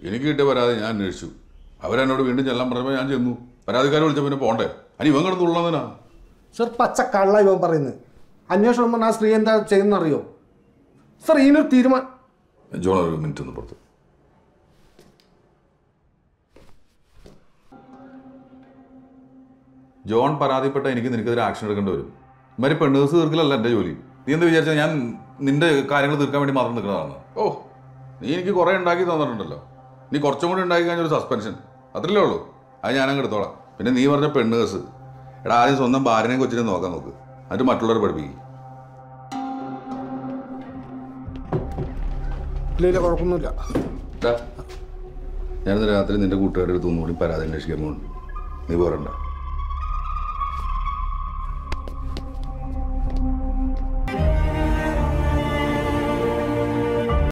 എനിക്ക് കിട്ടിയ പരാതി ഞാൻ അന്വേഷിച്ചു അവരെന്നോട് വീണ്ടും ചെല്ലാൻ പറഞ്ഞപ്പോൾ ഞാൻ ചെന്നു പരാതിക്കാരെ വിളിച്ച പിന്നെ പോണ്ടേ അനി ഇവൻ കിടന്ന് ഉള്ളതിനാ സർ പച്ച കള്ള ഇവൻ പറയുന്നത് അന്വേഷണം പറഞ്ഞാൽ ആ സ്ത്രീ എന്താ ചെയ്യുന്നറിയോ സർ ഇതിനൊരു തീരുമാനം ജോൺ ഒരു മിനിറ്റ് ഒന്ന് പുറത്ത് ജോൺ പരാതിപ്പെട്ട എനിക്ക് നിനക്കെതിരെ ആക്ഷൻ എടുക്കേണ്ടി വരും ഇമാരി പെണ്ണേഴ്സ് തീർക്കലല്ല എൻ്റെ ജോലി നീ എന്ത് വിചാരിച്ചാൽ ഞാൻ നിന്റെ കാര്യങ്ങൾ തീർക്കാൻ വേണ്ടി മാത്രം നിൽക്കുന്നതാണ് ഓ നീ എനിക്ക് കുറേ ഉണ്ടാക്കി തന്നിട്ടുണ്ടല്ലോ നീ കുറച്ചും കൂടി ഉണ്ടാക്കി കഴിഞ്ഞ ഒരു സസ്പെൻഷൻ അത്രയല്ലേ ഉള്ളൂ അത് ഞാനങ്ങ് എടുത്തോളാം പിന്നെ നീ പറഞ്ഞ പെണ്ണേഴ്സ് എടാ ആദ്യം സ്വന്തം ഭാര്യനെയും കൊച്ചിനെ നോക്കാൻ നോക്ക് എന്നിട്ട് മറ്റുള്ളവരെ പഠിപ്പിക്കും ഇല്ല ഇല്ല കുഴപ്പമൊന്നുമില്ല ഞാനിന്ന് രാത്രി നിന്റെ കൂട്ടുകാരുടെ അടുത്ത് ഒന്നുകൂടി പരാതി അന്വേഷിക്കാൻ പോകുന്നുണ്ട് നീ പോരണ്ട